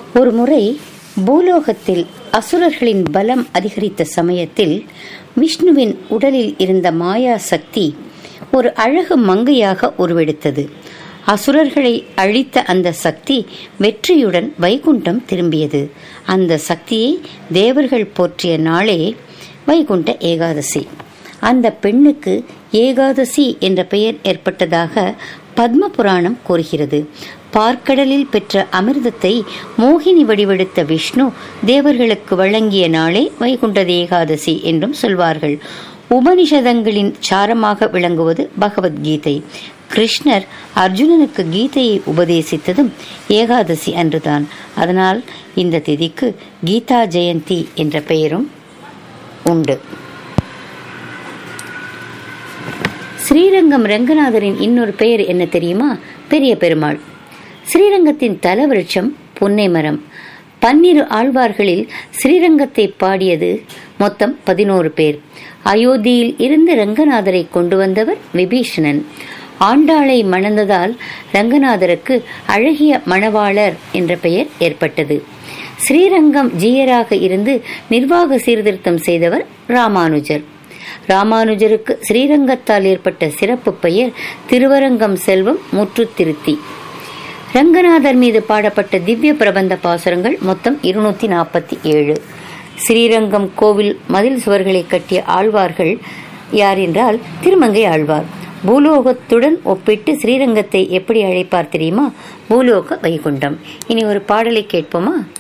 ஒரு முறை பூலோகத்தில் அசுரர்களின் பலம் அதிகரித்த சமயத்தில் விஷ்ணுவின் உடலில் இருந்த மாயா சக்தி ஒரு அழகு மங்கையாக உருவெடுத்தது அசுரர்களை அழித்த அந்த சக்தி வெற்றியுடன் வைகுண்டம் திரும்பியது அந்த சக்தியை தேவர்கள் போற்றிய நாளே வைகுண்ட ஏகாதசி அந்த பெண்ணுக்கு ஏகாதசி என்ற பெயர் ஏற்பட்டதாக பத்ம புராணம் கூறுகிறது பார்க்கடலில் பெற்ற அமிர்தத்தை மோகினி வடிவெடுத்த விஷ்ணு தேவர்களுக்கு வழங்கிய நாளே வைகுண்ட ஏகாதசி என்றும் சொல்வார்கள் உபனிஷதங்களின் சாரமாக விளங்குவது பகவத்கீதை கிருஷ்ணர் அர்ஜுனனுக்கு கீதையை உபதேசித்ததும் ஏகாதசி அன்றுதான் அதனால் இந்த திதிக்கு கீதா ஜெயந்தி என்ற பெயரும் உண்டு ஸ்ரீரங்கம் ரங்கநாதரின் இன்னொரு பெயர் என்ன தெரியுமா பெரிய பெருமாள் ஸ்ரீரங்கத்தின் தலவிருட்சம் புன்னை மரம் பன்னிரு ஆழ்வார்களில் ஸ்ரீரங்கத்தை பாடியது மொத்தம் பதினோரு பேர் அயோத்தியில் இருந்து ரங்கநாதரை கொண்டு வந்தவர் விபீஷணன் ஆண்டாளை மணந்ததால் ரங்கநாதருக்கு அழகிய மணவாளர் என்ற பெயர் ஏற்பட்டது ஸ்ரீரங்கம் ஜீயராக இருந்து நிர்வாக சீர்திருத்தம் செய்தவர் ராமானுஜர் ராமானுஜருக்கு ஸ்ரீரங்கத்தால் ஏற்பட்ட சிறப்பு பெயர் திருவரங்கம் செல்வம் முற்றுத்திருத்தி ரங்கநாதர் மீது பாடப்பட்ட திவ்ய பிரபந்த பாசுரங்கள் மொத்தம் இருநூத்தி நாற்பத்தி ஏழு ஸ்ரீரங்கம் கோவில் மதில் சுவர்களை கட்டிய ஆழ்வார்கள் யார் என்றால் திருமங்கை ஆழ்வார் பூலோகத்துடன் ஒப்பிட்டு ஸ்ரீரங்கத்தை எப்படி அழைப்பார் தெரியுமா பூலோக வைகுண்டம் இனி ஒரு பாடலை கேட்போமா